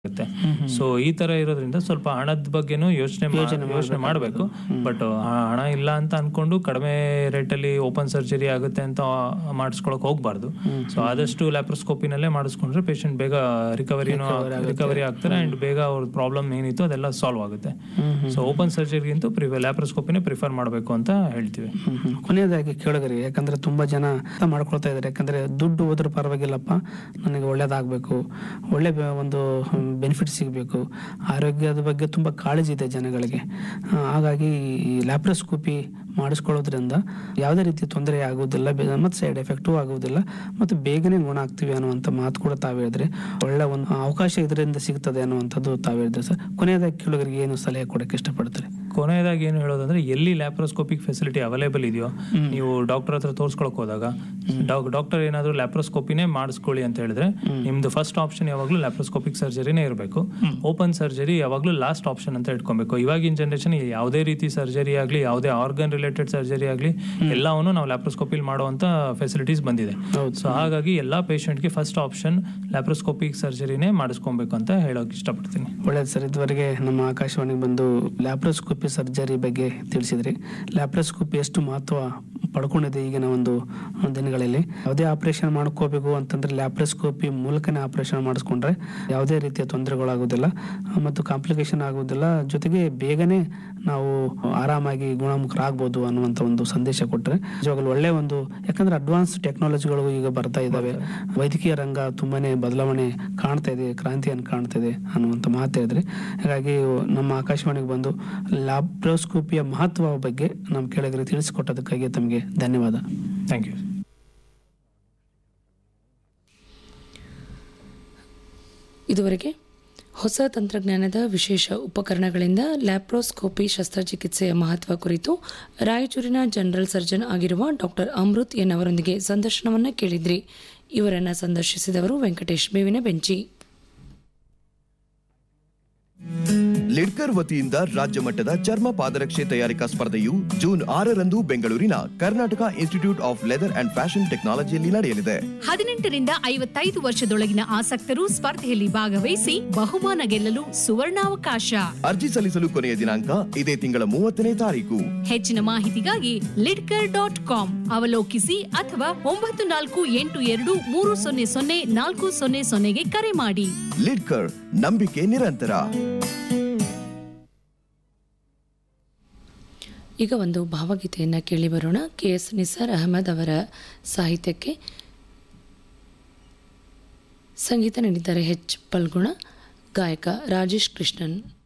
ಆಗುತ್ತೆ ಸೊ ಈ ತರ ಇರೋದ್ರಿಂದ ಸ್ವಲ್ಪ ಹಣದ ಬಗ್ಗೆನೂ ಯೋಚನೆ ಯೋಚನೆ ಮಾಡಬೇಕು ಬಟ್ ಹಣ ಇಲ್ಲ ಅಂತ ಅನ್ಕೊಂಡು ಕಡಿಮೆ ರೇಟಲ್ಲಿ ಓಪನ್ ಸರ್ಜರಿ ಆಗುತ್ತೆ ಅಂತ ಮಾಡಿಸ್ಕೊಳಕ್ ಹೋಗ್ಬಾರ್ದು ಸೊ ಆದಷ್ಟು ಲ್ಯಾಪ್ರೋಸ್ಕೋಪಿನಲ್ಲೇ ಮಾಡಿಸ್ಕೊಂಡ್ರೆ ಪೇಷಂಟ್ ಬೇಗ ರಿಕವರಿನೂ ರಿಕವರಿ ಆಗ್ತಾರೆ ಅಂಡ್ ಬೇಗ ಅವ್ರ ಪ್ರಾಬ್ಲಮ್ ಏನಿತ್ತು ಅದೆಲ್ಲ ಸಾಲ್ವ್ ಆಗುತ್ತೆ ಸೊ ಓಪನ್ ಸರ್ಜರಿಗಿಂತ ಲ್ಯಾಪ್ರೋಸ್ಕೋಪಿನೇ ಪ್ರಿಫರ್ ಮಾಡಬೇಕು ಅಂತ ಹೇಳ್ತೀವಿ ಹ್ಮ್ ಹ್ಮ್. ಕೊನೆಯದಾಗಿ ಕೇಳಿದ್ರಿ ಯಾಕಂದ್ರೆ ತುಂಬಾ ಜನ ಅರ್ಥ ಮಾಡ್ಕೊಳ್ತಾ ಇದಾರೆ ಯಾಕಂದ್ರೆ ದುಡ್ಡು ಹೋದ್ರೆ ಪರವಾಗಿಲ್ಲಪ್ಪ ನನಗೆ ಒಳ್ಳೇದಾಗಬೇಕು ಒಳ್ಳೆ ಬೆ- ಒಂದು ಬೆನಿಫಿಟ್ ಸಿಗಬೇಕು ಆರೋಗ್ಯದ ಬಗ್ಗೆ ತುಂಬ ಕಾಳಜಿ ಇದೆ ಜನಗಳಿಗೆ ಆ, ಹಾಗಾಗಿ ಈ ಲ್ಯಾಪ್ರೋಸ್ಕೋಪಿ ಮಾಡಿಸ್ಕೊಳ್ಳೋದ್ರಿಂದ ಯಾವುದೇ ರೀತಿ ತೊಂದರೆ ಆಗುವುದಿಲ್ಲ ಬೆ- ಮತ್ತು ಸೈಡ್ ಎಫೆಕ್ಟೂ ಆಗುವುದಿಲ್ಲ ಮತ್ತು ಬೇಗನೆ ಗುಣ ಆಗ್ತೀವಿ ಅನ್ನುವಂಥ ಮಾತು ಕೂಡ ತಾವು ಹೇಳಿದ್ರಿ ಒಳ್ಳೆ ಒಂದು ಅವಕಾಶ ಇದರಿಂದ ಸಿಗ್ತದೆ ಅನ್ನುವಂಥದ್ದು ತಾವು ಹೇಳಿದ್ರಿ ಸರ್ ಕೊನೆಯದಾಗಿ ಕೇಳೋರಿಗೆ ಏನು ಸಲಹೆ ಕೊಡಕ್ಕೆ ಇಷ್ಟಪಡ್ತಾರೆ ಕೊನೆಯದಾಗಿ ಏನು ಹೇಳೋದಂದ್ರೆ ಎಲ್ಲಿ ಲ್ಯಾಪ್ರೋಸ್ಕೋಪಿಕ್ ಫೆಸಿಲಿಟಿ ಅವೈಲೇಬಲ್ ಇದೆಯೋ ನೀವು ಡಾಕ್ಟರ್ ಹತ್ರ ತೋರಿಸ್ಕೊಳಕ್ ಹೋದಾಗ ಡಾಕ್ಟರ್ ಏನಾದರೂ ಲ್ಯಾಪ್ರೋಸ್ಕೋಪಿನೇ ಮಾಡಿಸ್ಕೊಳ್ಳಿ ಅಂತ ಹೇಳಿದ್ರೆ ನಿಮ್ದು ಫಸ್ಟ್ ಆಪ್ಷನ್ ಯಾವಾಗಲೂ ಲ್ಯಾಪ್ರೋಸ್ಕೋಪಿಕ್ ಸರ್ಜರಿನೇ ಇರಬೇಕು ಓಪನ್ ಸರ್ಜರಿ ಯಾವಾಗಲೂ ಲಾಸ್ಟ್ ಆಪ್ಷನ್ ಅಂತ ಇಟ್ಕೊಬೇಕು ಇವಾಗಿನ ಜನರೇಷನ್ ಯಾವುದೇ ರೀತಿ ಸರ್ಜರಿ ಆಗಲಿ ಯಾವುದೇ ಆರ್ಗನ್ ರಿಲೇಟೆಡ್ ಸರ್ಜರಿ ಆಗಲಿ ಎಲ್ಲವನ್ನು ನಾವು ಲ್ಯಾಪ್ರೋಸ್ಕೋಪಿಲಿ ಮಾಡುವಂತ ಫೆಸಿಲಿಟೀಸ್ ಬಂದಿದೆ ಹೌದು. ಸೊ ಹಾಗಾಗಿ ಎಲ್ಲ ಪೇಷಂಟ್ಗೆ ಫಸ್ಟ್ ಆಪ್ಷನ್ ಲ್ಯಾಪ್ರೋಸ್ಕೋಪಿಕ್ ಸರ್ಜರಿನೇ ಮಾಡಿಸ್ಕೊಬೇಕು ಅಂತ ಹೇಳೋಕೆ ಇಷ್ಟಪಡ್ತೀನಿ ಒಳ್ಳೆಯದು ಸರ್ ಇದುವರೆಗೆ ನಮ್ಮ ಆಕಾಶವಾಣಿಗೆ ಬಂದು ಲ್ಯಾಪ್ರೋಸ್ಕೋಪಿ ಸರ್ಜರಿ ಬಗ್ಗೆ ತಿಳಿಸಿದ್ರಿ ಲ್ಯಾಪ್ರೋಸ್ಕೋಪಿ ಎಷ್ಟು ಮಹತ್ವ ಪಡ್ಕೊಂಡಿದೆ ಈಗಿನ ಒಂದು ದಿನಗಳಲ್ಲಿ ಯಾವುದೇ ಆಪರೇಷನ್ ಮಾಡ್ಕೋಬೇಕು ಅಂತಂದ್ರೆ ಲ್ಯಾಪ್ರೋಸ್ಕೋಪಿ ಮೂಲಕನೇ ಆಪರೇಷನ್ ಮಾಡಿಸ್ಕೊಂಡ್ರೆ ಯಾವುದೇ ರೀತಿಯ ತೊಂದರೆಗಳಾಗೋದಿಲ್ಲ ಮತ್ತು ಕಾಂಪ್ಲಿಕೇಶನ್ ಆಗೋದಿಲ್ಲ ಜೊತೆಗೆ ಬೇಗನೆ ನಾವು ಆರಾಮಾಗಿ ಗುಣಮುಖರಾಗ್ಬೋದು ಅನ್ನುವಂಥ ಒಂದು ಸಂದೇಶ ಕೊಟ್ಟರೆ ನಿಜವಾಗಲೂ ಒಳ್ಳೆ ಒಂದು ಯಾಕಂದ್ರೆ ಅಡ್ವಾನ್ಸ್ ಟೆಕ್ನಾಲಜಿಗಳು ಈಗ ಬರ್ತಾ ಇದ್ದಾವೆ ವೈದ್ಯಕೀಯ ರಂಗ ತುಂಬಾನೇ ಬದಲಾವಣೆ ಕಾಣ್ತಾ ಇದೆ ಕ್ರಾಂತಿಯನ್ನು ಕಾಣ್ತಾ ಇದೆ ಅನ್ನುವಂಥ ಮಾತು ಹೇಳಿದ್ರಿ ಹಾಗಾಗಿ ನಮ್ಮ ಆಕಾಶವಾಣಿಗೆ ಬಂದು ಲ್ಯಾಪ್ರೋಸ್ಕೋಪಿಯ ಮಹತ್ವ ಬಗ್ಗೆ ನಮ್ಮ ಕೆಳಗರೆ ತಿಳಿಸಿಕೊಟ್ಟದಕ್ಕಾಗಿ ತಮಗೆ ಧನ್ಯವಾದ ಥ್ಯಾಂಕ್ ಯು ಇದುವರೆಗೆ ಹೊಸ ತಂತ್ರಜ್ಞಾನದ ವಿಶೇಷ ಉಪಕರಣಗಳಿಂದ ಲ್ಯಾಪ್ರೋಸ್ಕೋಪಿ ಶಸ್ತ್ರಚಿಕಿತ್ಸೆಯ ಮಹತ್ವ ಕುರಿತು ರಾಯಚೂರಿನ ಜನರಲ್ ಸರ್ಜನ್ ಆಗಿರುವ ಡಾಕ್ಟರ್ ಅಮೃತ್ ಎನ್ ಅವರೊಂದಿಗೆ ಸಂದರ್ಶನವನ್ನ ಕೇಳಿದ್ರಿ ಇವರನ್ನ ಸಂದರ್ಶಿಸಿದವರು ವೆಂಕಟೇಶ್ ಬೇವಿನ ಬೆಂಚಿ ಲಿಡ್ಕರ್ ವತಿಯಿಂದ ರಾಜ್ಯ ಮಟ್ಟದ ಚರ್ಮ ಪಾದರಕ್ಷೆ ತಯಾರಿಕಾ ಸ್ಪರ್ಧೆಯು ಜೂನ್ ಆರರಂದು ಬೆಂಗಳೂರಿನ Karnataka institute of leather and fashion ಟೆಕ್ನಾಲಜಿಯಲ್ಲಿ ನಡೆಯಲಿದೆ ಹದಿನೆಂಟರಿಂದ ಐವತ್ತೈದು ವರ್ಷದೊಳಗಿನ ಆಸಕ್ತರು ಸ್ಪರ್ಧೆಯಲ್ಲಿ ಭಾಗವಹಿಸಿ ಬಹುಮಾನ ಗೆಲ್ಲಲು ಸುವರ್ಣಾವಕಾಶ ಅರ್ಜಿ ಸಲ್ಲಿಸಲು ಕೊನೆಯ ದಿನಾಂಕ ಇದೇ ತಿಂಗಳ ಮೂವತ್ತನೇ ತಾರೀಕು ಹೆಚ್ಚಿನ ಮಾಹಿತಿಗಾಗಿ ಲಿಡ್ಕರ್ ಡಾಟ್ ಕಾಮ್ ಅವಲೋಕಿಸಿ ಅಥವಾ ಒಂಬತ್ತು ನಾಲ್ಕು ಎಂಟು ಎರಡು ಮೂರು ಸೊನ್ನೆ ಸೊನ್ನೆ ನಾಲ್ಕು ಸೊನ್ನೆ ಸೊನ್ನೆಗೆ ಕರೆ ಮಾಡಿ ಲಿಡ್ಕರ್ ನಂಬಿಕೆ ನಿರಂತರ ಈಗ ಒಂದು ಭಾವಗೀತೆಯನ್ನು ಕೇಳಿ ಬರೋಣ ಕೆ ಎಸ್ ನಿಸಾರ್ ಅಹಮದ್ ಅವರ ಸಾಹಿತ್ಯಕ್ಕೆ ಸಂಗೀತ ನೀಡಿದ್ದಾರೆ ಹೆಚ್ ಪಲ್ಗುಣ ಗಾಯಕ ರಾಜೇಶ್ ಕೃಷ್ಣನ್